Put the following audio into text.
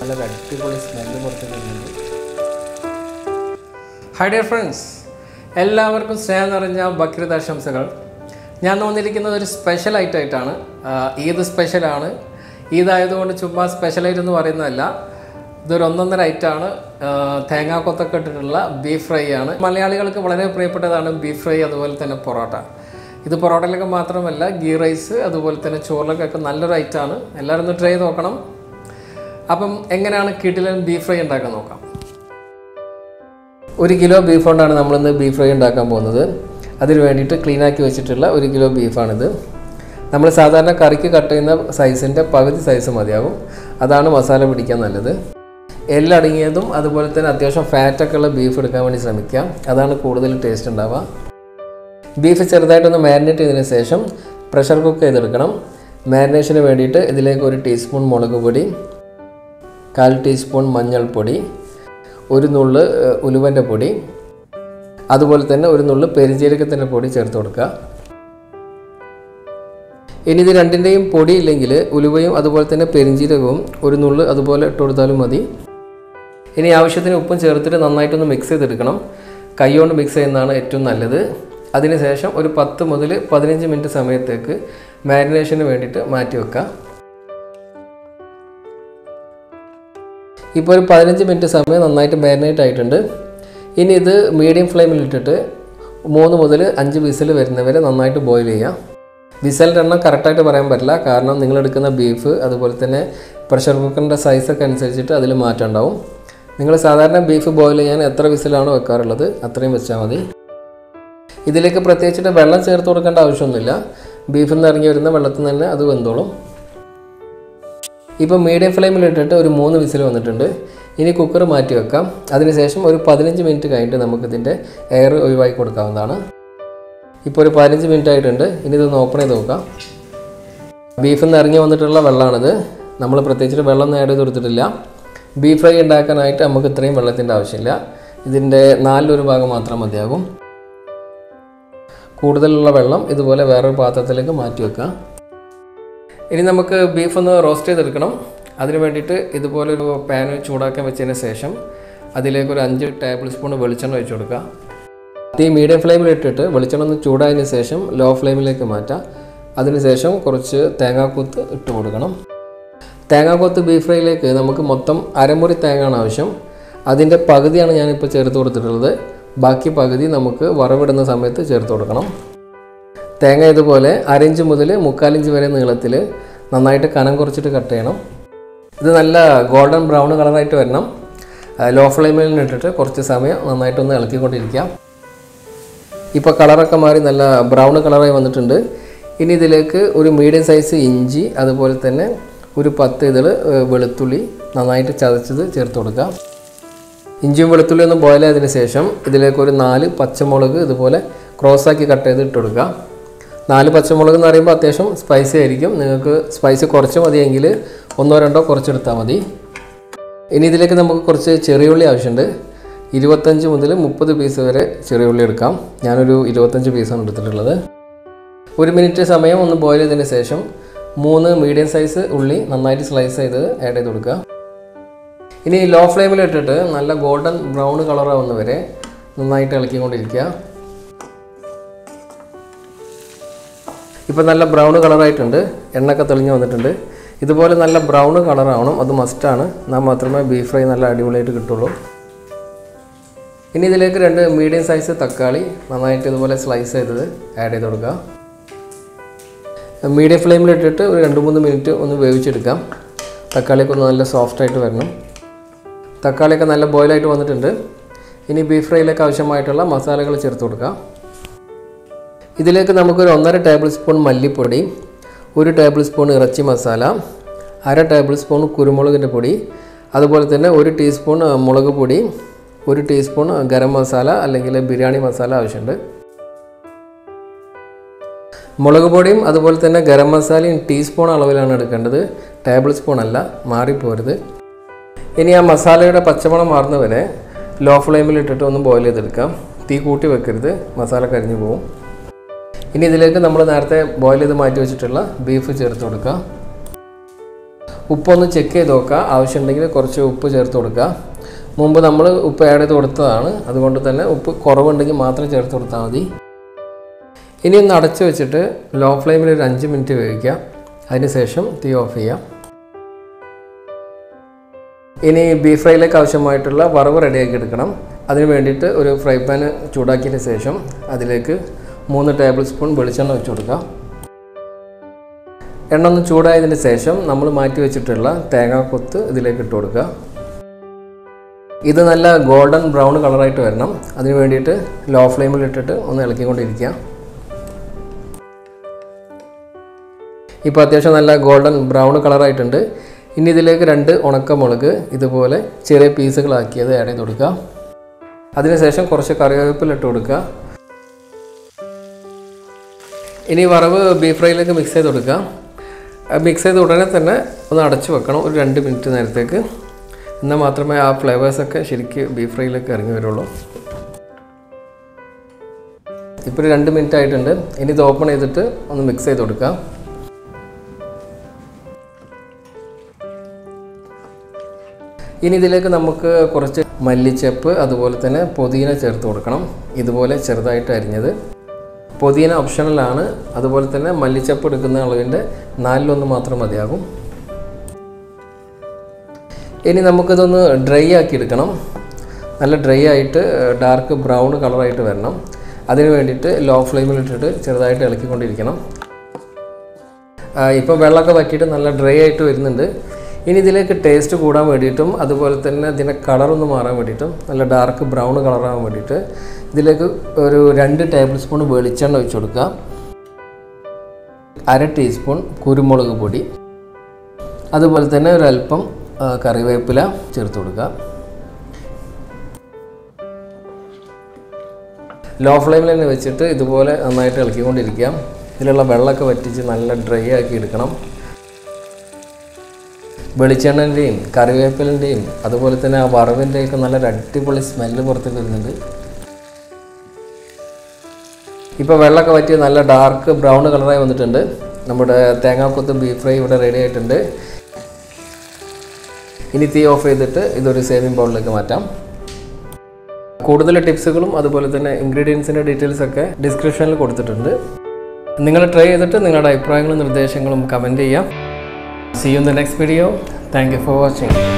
നല്ലൊരു അടിപൊളി സ്മെല്ല് പുറത്ത് വരുന്നുണ്ട് ഹൈ ഡിയർ ഫ്രണ്ട്സ് എല്ലാവർക്കും സ്നേഹം നിറഞ്ഞ ബക്രീദ് ആശംസകൾ ഞാൻ വന്നിരിക്കുന്നത് ഒരു സ്പെഷ്യൽ ഐറ്റമായിട്ടാണ് ഈദ് സ്പെഷ്യലാണ് ഈദായതുകൊണ്ട് ചുമ്മാ സ്പെഷ്യലായിട്ട് എന്ന് പറയുന്നതല്ല ഇതൊരു ഒന്നൊന്നര ഐറ്റമാണ് തേങ്ങാക്കൊത്തൊക്കെ ഇട്ടിട്ടുള്ള ബീഫ് ഫ്രൈ ആണ് മലയാളികൾക്ക് വളരെ പ്രിയപ്പെട്ടതാണ് ബീഫ് ഫ്രൈ അതുപോലെ തന്നെ പൊറോട്ട ഇത് പൊറോട്ടയിലൊക്കെ മാത്രമല്ല ഗീ റൈസ് അതുപോലെ തന്നെ ചോറിലൊക്കെ നല്ലൊരു ഐറ്റമാണ് എല്ലാവരും ഒന്ന് ട്രൈ ചെയ്ത് നോക്കണം അപ്പം എങ്ങനെയാണ് കിട്ടിലൻ ബീഫ് ഫ്രൈ ഉണ്ടാക്കാൻ നോക്കാം ഒരു കിലോ ബീഫ് കൊണ്ടാണ് നമ്മളിന്ന് ബീഫ് ഫ്രൈ ഉണ്ടാക്കാൻ പോകുന്നത് അതിന് വേണ്ടിയിട്ട് ക്ലീനാക്കി വെച്ചിട്ടുള്ള ഒരു കിലോ ബീഫാണിത് നമ്മൾ സാധാരണ കറിക്ക് കട്ട് ചെയ്യുന്ന സൈസിൻ്റെ പകുതി സൈസ് മതിയാകും അതാണ് മസാല പിടിക്കാൻ നല്ലത് എല്ലടങ്ങിയതും അതുപോലെ തന്നെ അത്യാവശ്യം ഫാറ്റൊക്കെ ഉള്ള ബീഫ് എടുക്കാൻ വേണ്ടി ശ്രമിക്കാം അതാണ് കൂടുതൽ ടേസ്റ്റ് ഉണ്ടാവുക ബീഫ് ചെറുതായിട്ടൊന്ന് മാരിനേറ്റ് ചെയ്തതിന് ശേഷം പ്രഷർ കുക്ക് ചെയ്തെടുക്കണം മാരിനേഷന് വേണ്ടിയിട്ട് ഇതിലേക്ക് ഒരു ടീസ്പൂൺ മുളക് പൊടി കാൽ ടീസ്പൂൺ മഞ്ഞൾപ്പൊടി ഒരു നുള്ള് ഏഹ്, ഉലുവൻ്റെ പൊടി അതുപോലെ തന്നെ ഒരു നുള്ള് പെരിഞ്ജീരകത്തിൻ്റെ പൊടി ചേർത്ത് കൊടുക്കുക ഇനി ഇത് രണ്ടിൻ്റെയും പൊടി ഇല്ലെങ്കിൽ ഉലുവയും അതുപോലെ തന്നെ പെരിഞ്ജീരകവും ഒരു നുള്ള് അതുപോലെ ഇട്ട് കൊടുത്താലും മതി ഇനി ആവശ്യത്തിന് ഉപ്പും ചേർത്തിട്ട് നന്നായിട്ടൊന്ന് മിക്സ് ചെയ്തെടുക്കണം കൈകൊണ്ട് മിക്സ് ചെയ്യുന്നതാണ് ഏറ്റവും നല്ലത് അതിനുശേഷം ഒരു പത്ത് മുതൽ പതിനഞ്ച് മിനിറ്റ് സമയത്തേക്ക് മാരിനേഷന് വേണ്ടിയിട്ട് മാറ്റി വെക്കാം ഇപ്പോൾ ഒരു പതിനഞ്ച് മിനിറ്റ് സമയം നന്നായിട്ട് മാരിനേറ്റ് ആയിട്ടുണ്ട് ഇനി ഇത് മീഡിയം ഫ്ലെയിമിൽ ഇട്ടിട്ട് മൂന്ന് മുതൽ അഞ്ച് വിസിൽ വരുന്നവരെ നന്നായിട്ട് ബോയിൽ ചെയ്യാം വിസലിൻ്റെ എണ്ണം കറക്റ്റായിട്ട് പറയാൻ പറ്റില്ല കാരണം നിങ്ങൾ എടുക്കുന്ന ബീഫ് അതുപോലെ തന്നെ പ്രഷർ കുക്കറിൻ്റെ സൈസൊക്കെ അനുസരിച്ചിട്ട് അതിൽ മാറ്റം ഉണ്ടാവും നിങ്ങൾ സാധാരണ ബീഫ് ബോയിൽ ചെയ്യാൻ എത്ര വിസിലാണോ വെക്കാറുള്ളത് അത്രയും വെച്ചാൽ മതി ഇതിലേക്ക് പ്രത്യേകിച്ചിട്ട് വെള്ളം ചേർത്ത് കൊടുക്കേണ്ട ആവശ്യമൊന്നുമില്ല ബീഫിൽ നിന്ന് ഇറങ്ങി വരുന്ന വെള്ളത്തിൽ നിന്ന് തന്നെ അത് വെന്തോളും ഇപ്പോൾ മീഡിയം ഫ്ലെയിമിൽ ഇട്ടിട്ട് ഒരു മൂന്ന് വിസിൽ വന്നിട്ടുണ്ട് ഇനി കുക്കർ മാറ്റി വെക്കാം അതിനുശേഷം ഒരു പതിനഞ്ച് മിനിറ്റ് കഴിഞ്ഞിട്ട് നമുക്കിതിൻ്റെ എയർ ഒഴിവാക്കി കൊടുക്കാവുന്നതാണ് ഇപ്പോൾ ഒരു പതിനഞ്ച് മിനിറ്റ് ആയിട്ടുണ്ട് ഇനി ഇതൊന്ന് ഓപ്പൺ ചെയ്ത് നോക്കാം ബീഫിൽ നിന്ന് ഇറങ്ങി വന്നിട്ടുള്ള വെള്ളമാണിത് നമ്മൾ പ്രത്യേകിച്ചിട്ട് വെള്ളം ആഡ് ചെയ്ത് കൊടുത്തിട്ടില്ല ബീഫ് ഫ്രൈ ഉണ്ടാക്കാനായിട്ട് നമുക്ക് ഇത്രയും വെള്ളത്തിൻ്റെ ആവശ്യമില്ല ഇതിൻ്റെ നാലിലൊരു ഭാഗം മാത്രം മതിയാകും കൂടുതലുള്ള വെള്ളം ഇതുപോലെ വേറൊരു പാത്രത്തിലേക്ക് മാറ്റി വെക്കാം ഇനി നമുക്ക് ബീഫ് ഒന്ന് റോസ്റ്റ് ചെയ്തെടുക്കണം അതിന് വേണ്ടിയിട്ട് ഇതുപോലെ ഒരു പാൻ ചൂടാക്കാൻ വെച്ചതിന് ശേഷം അതിലേക്ക് ഒരു അഞ്ച് ടേബിൾ സ്പൂൺ വെളിച്ചെണ്ണ ഒഴിച്ചു കൊടുക്കുക തീ മീഡിയം ഫ്ലെയിമിൽ ഇട്ടിട്ട് വെളിച്ചെണ്ണ ഒന്ന് ചൂടായതിന് ശേഷം ലോ ഫ്ലെയിമിലേക്ക് മാറ്റാം അതിനുശേഷം കുറച്ച് തേങ്ങാക്കൊത്ത് ഇട്ട് കൊടുക്കണം തേങ്ങാക്കൊത്ത് ബീഫ് ഫ്രൈയിലേക്ക് നമുക്ക് മൊത്തം അരമുറി തേങ്ങയാണ് ആവശ്യം അതിൻ്റെ പകുതിയാണ് ഞാനിപ്പോൾ ചേർത്ത് കൊടുത്തിട്ടുള്ളത് ബാക്കി പകുതി നമുക്ക് വറവിടുന്ന സമയത്ത് ചേർത്ത് കൊടുക്കണം തേങ്ങ ഇതുപോലെ അരഞ്ച് മുതൽ മുക്കാലിഞ്ച് വരെ നീളത്തിൽ നന്നായിട്ട് കനം കുറച്ചിട്ട് കട്ട് ചെയ്യണം ഇത് നല്ല ഗോൾഡൻ ബ്രൗൺ കളറായിട്ട് വരണം ലോ ഫ്ലെയിമിൽ ഇട്ടിട്ട് കുറച്ച് സമയം നന്നായിട്ടൊന്ന് ഇളക്കിക്കൊണ്ടിരിക്കാം ഇപ്പോൾ കളറൊക്കെ മാറി നല്ല ബ്രൗൺ കളറായി വന്നിട്ടുണ്ട് ഇനി ഇതിലേക്ക് ഒരു മീഡിയം സൈസ് ഇഞ്ചി അതുപോലെ തന്നെ ഒരു പത്ത് ഇതൾ വെളുത്തുള്ളി നന്നായിട്ട് ചതച്ചത് ചേർത്ത് കൊടുക്കാം ഇഞ്ചിയും വെളുത്തുള്ളി ഒന്ന് ബോയിൽ ആയതിനു ശേഷം ഇതിലേക്ക് ഒരു നാല് പച്ചമുളക് ഇതുപോലെ ക്രോസാക്കി കട്ട് ചെയ്ത് ഇട്ട് കൊടുക്കുക നാല് പച്ചമുളക് എന്ന് പറയുമ്പോൾ അത്യാവശ്യം സ്പൈസി ആയിരിക്കും നിങ്ങൾക്ക് സ്പൈസി കുറച്ച് മതിയെങ്കിൽ ഒന്നോ രണ്ടോ കുറച്ചെടുത്താൽ മതി ഇനി ഇതിലേക്ക് നമുക്ക് കുറച്ച് ചെറിയുള്ളി ആവശ്യമുണ്ട് ഇരുപത്തഞ്ച് മുതൽ മുപ്പത് പീസ് വരെ ചെറിയുള്ളി എടുക്കാം ഞാനൊരു ഇരുപത്തഞ്ച് പീസാണ് എടുത്തിട്ടുള്ളത് ഒരു മിനിറ്റ് സമയം ഒന്ന് ബോയിൽ ചെയ്തതിന് ശേഷം മൂന്ന് മീഡിയം സൈസ് ഉള്ളി നന്നായിട്ട് സ്ലൈസ് ചെയ്ത് ആഡ് ചെയ്ത് കൊടുക്കുക ഇനി ലോ ഫ്ലെയിമിൽ ഇട്ടിട്ട് നല്ല ഗോൾഡൻ ബ്രൗൺ കളറാവുന്ന വരെ നന്നായിട്ട് ഇളക്കിക്കൊണ്ടിരിക്കുക ഇപ്പോൾ നല്ല ബ്രൗൺ കളറായിട്ടുണ്ട് എണ്ണയൊക്കെ തെളിഞ്ഞ് വന്നിട്ടുണ്ട് ഇതുപോലെ നല്ല ബ്രൗൺ കളറാവണം അത് മസ്റ്റാണ് എന്നാൽ മാത്രമേ ബീഫ് ഫ്രൈ നല്ല അടിപൊളിയായിട്ട് കിട്ടുള്ളൂ ഇനി ഇതിലേക്ക് രണ്ട് മീഡിയം സൈസ് തക്കാളി നന്നായിട്ട് ഇതുപോലെ സ്ലൈസ് ചെയ്തത് ആഡ് ചെയ്ത് കൊടുക്കുക മീഡിയം ഫ്ലെയിമിൽ ഇട്ടിട്ട് ഒരു രണ്ട് മൂന്ന് മിനിറ്റ് ഒന്ന് വേവിച്ചെടുക്കാം തക്കാളിയൊക്കെ ഒന്ന് നല്ല സോഫ്റ്റായിട്ട് വരണം തക്കാളിയൊക്കെ നല്ല ബോയിലായിട്ട് വന്നിട്ടുണ്ട് ഇനി ബീഫ് ഫ്രൈയിലേക്ക് ആവശ്യമായിട്ടുള്ള മസാലകൾ ചേർത്ത് കൊടുക്കാം ഇതിലേക്ക് നമുക്കൊരു ഒന്നര ടേബിൾ സ്പൂൺ മല്ലിപ്പൊടി ഒരു ടേബിൾ സ്പൂൺ ഇറച്ചി മസാല അര ടേബിൾ സ്പൂൺ കുരുമുളകിൻ്റെ പൊടി അതുപോലെ തന്നെ ഒരു ടീസ്പൂൺ മുളക് പൊടി ഒരു ടീസ്പൂൺ ഗരം മസാല അല്ലെങ്കിൽ ബിരിയാണി മസാല ആവശ്യമുണ്ട് മുളക് പൊടിയും അതുപോലെ തന്നെ ഗരം മസാലയും ടീസ്പൂൺ അളവിലാണ് എടുക്കേണ്ടത് ടേബിൾ സ്പൂൺ അല്ല മാറിപ്പോരുത് ഇനി ആ മസാലയുടെ പച്ചമണം മാറുന്നവരെ ലോ ഫ്ലെയിമിൽ ഇട്ടിട്ട് ഒന്ന് ബോയിൽ ചെയ്തെടുക്കാം തീ കൂട്ടി വെക്കരുത് മസാല കരിഞ്ഞു പോകും ഇനി ഇതിലേക്ക് നമ്മൾ നേരത്തെ ബോയിൽ ചെയ്ത് മാറ്റി വെച്ചിട്ടുള്ള ബീഫ് ചേർത്ത് കൊടുക്കുക ഉപ്പൊന്ന് ചെക്ക് ചെയ്ത് നോക്കുക ആവശ്യമുണ്ടെങ്കിൽ കുറച്ച് ഉപ്പ് ചേർത്ത് കൊടുക്കുക മുമ്പ് നമ്മൾ ഉപ്പ് ആഡ് ചെയ്ത് കൊടുത്തതാണ് അതുകൊണ്ട് തന്നെ ഉപ്പ് കുറവുണ്ടെങ്കിൽ മാത്രം ചേർത്ത് കൊടുത്താൽ മതി ഇനി ഒന്ന് അടച്ചു വെച്ചിട്ട് ലോ ഫ്ലെയിമിൽ ഒരു അഞ്ച് മിനിറ്റ് വേവിക്കുക അതിന് ശേഷം തീ ഓഫ് ചെയ്യാം ഇനി ബീഫ് ഫ്രൈയിലേക്ക് ആവശ്യമായിട്ടുള്ള വറവ് റെഡിയാക്കി എടുക്കണം അതിന് വേണ്ടിയിട്ട് ഒരു ഫ്രൈ പാൻ ചൂടാക്കിയതിന് ശേഷം അതിലേക്ക് മൂന്ന് ടേബിൾ സ്പൂൺ വെളിച്ചെണ്ണ വെച്ച് കൊടുക്കുക എണ്ണ ഒന്ന് ചൂടായതിന് ശേഷം നമ്മൾ മാറ്റി വെച്ചിട്ടുള്ള തേങ്ങാക്കൊത്ത് ഇതിലേക്ക് ഇട്ട് കൊടുക്കുക ഇത് നല്ല ഗോൾഡൻ ബ്രൗൺ കളറായിട്ട് വരണം അതിന് വേണ്ടിയിട്ട് ലോ ഫ്ലെയിമിൽ ഇട്ടിട്ട് ഒന്ന് ഇളക്കിക്കൊണ്ടിരിക്കുക ഇപ്പോൾ അത്യാവശ്യം നല്ല ഗോൾഡൻ ബ്രൗൺ കളറായിട്ടുണ്ട് ഇനി ഇതിലേക്ക് രണ്ട് ഉണക്കമുളക് ഇതുപോലെ ചെറിയ പീസുകളാക്കിയത് ആഡ് ചെയ്ത് കൊടുക്കുക അതിനുശേഷം കുറച്ച് കറിവേപ്പില ഇട്ട് കൊടുക്കുക ഇനി വറവ് ബീഫ് ഫ്രൈയിലേക്ക് മിക്സ് ചെയ്ത് കൊടുക്കുക മിക്സ് ചെയ്ത് ഉടനെ തന്നെ ഒന്ന് അടച്ചു വെക്കണം ഒരു രണ്ട് മിനിറ്റ് നേരത്തേക്ക് എന്നാൽ മാത്രമേ ആ ഫ്ലേവേഴ്സൊക്കെ ശരിക്ക് ബീഫ് ഫ്രൈയിലേക്ക് ഇറങ്ങി വരുള്ളൂ ഇപ്പോൾ ഒരു രണ്ട് മിനിറ്റ് ആയിട്ടുണ്ട് ഇനി ഇത് ഓപ്പൺ ചെയ്തിട്ട് ഒന്ന് മിക്സ് ചെയ്ത് കൊടുക്കാം ഇനി ഇതിലേക്ക് നമുക്ക് കുറച്ച് മല്ലിച്ചപ്പ് അതുപോലെ തന്നെ പുതിന ചേർത്ത് കൊടുക്കണം ഇതുപോലെ ചെറുതായിട്ട് അരിഞ്ഞത് പുതിന ഓപ്ഷണലാണ് അതുപോലെ തന്നെ മല്ലിച്ചപ്പ് എടുക്കുന്ന അളവിൻ്റെ നാലിലൊന്ന് മാത്രം മതിയാകും ഇനി നമുക്കിതൊന്ന് ഡ്രൈ ആക്കി എടുക്കണം നല്ല ഡ്രൈ ആയിട്ട് ഡാർക്ക് ബ്രൗൺ കളറായിട്ട് വരണം അതിന് വേണ്ടിയിട്ട് ലോ ഫ്ലെയിമിൽ ഇട്ടിട്ട് ചെറുതായിട്ട് ഇളക്കിക്കൊണ്ടിരിക്കണം ഇപ്പോൾ വെള്ളമൊക്കെ വറ്റിയിട്ട് നല്ല ഡ്രൈ ആയിട്ട് വരുന്നുണ്ട് ഇനി ഇതിലേക്ക് ടേസ്റ്റ് കൂടാൻ വേണ്ടിയിട്ടും അതുപോലെ തന്നെ ഇതിൻ്റെ കളറൊന്ന് മാറാൻ വേണ്ടിയിട്ടും നല്ല ഡാർക്ക് ബ്രൗൺ കളറാകാൻ വേണ്ടിയിട്ട് ഇതിലേക്ക് ഒരു രണ്ട് ടേബിൾ സ്പൂൺ വെളിച്ചെണ്ണ ഒഴിച്ച് കൊടുക്കുക അര ടീസ്പൂൺ കുരുമുളക് പൊടി അതുപോലെ തന്നെ ഒരല്പം ആ, കറിവേപ്പില ചേർത്ത് കൊടുക്കുക ലോ ഫ്ലെയിമിൽ തന്നെ വെച്ചിട്ട് ഇതുപോലെ നന്നായിട്ട് ഇളക്കിക്കൊണ്ടിരിക്കുക ഇതിലുള്ള വെള്ളമൊക്കെ വറ്റിച്ച് നല്ല ഡ്രൈ ആക്കി എടുക്കണം വെളിച്ചെണ്ണൻ്റെയും കറിവേപ്പിലിൻ്റെയും അതുപോലെ തന്നെ ആ വറവിൻ്റെയൊക്കെ നല്ലൊരു അടിപൊളി സ്മെല്ല് പുറത്തേക്ക് വരുന്നുണ്ട് ഇപ്പോൾ വെള്ളമൊക്കെ വറ്റി നല്ല ഡാർക്ക് ബ്രൗൺ കളറായി വന്നിട്ടുണ്ട് നമ്മുടെ തേങ്ങാക്കൊത്ത് ബീഫ് ഫ്രൈ ഇവിടെ റെഡി ആയിട്ടുണ്ട് ഇനി തീ ഓഫ് ചെയ്തിട്ട് ഇതൊരു സേവിങ് ബൗളിലേക്ക് മാറ്റാം കൂടുതൽ ടിപ്സുകളും അതുപോലെ തന്നെ ഇൻഗ്രീഡിയൻസിൻ്റെ ഡീറ്റെയിൽസ് ഒക്കെ ഡിസ്ക്രിപ്ഷനിൽ കൊടുത്തിട്ടുണ്ട് നിങ്ങൾ ട്രൈ ചെയ്തിട്ട് നിങ്ങളുടെ അഭിപ്രായങ്ങളും നിർദ്ദേശങ്ങളും കമൻറ്റ് ചെയ്യാം see you in the next video thank you for watching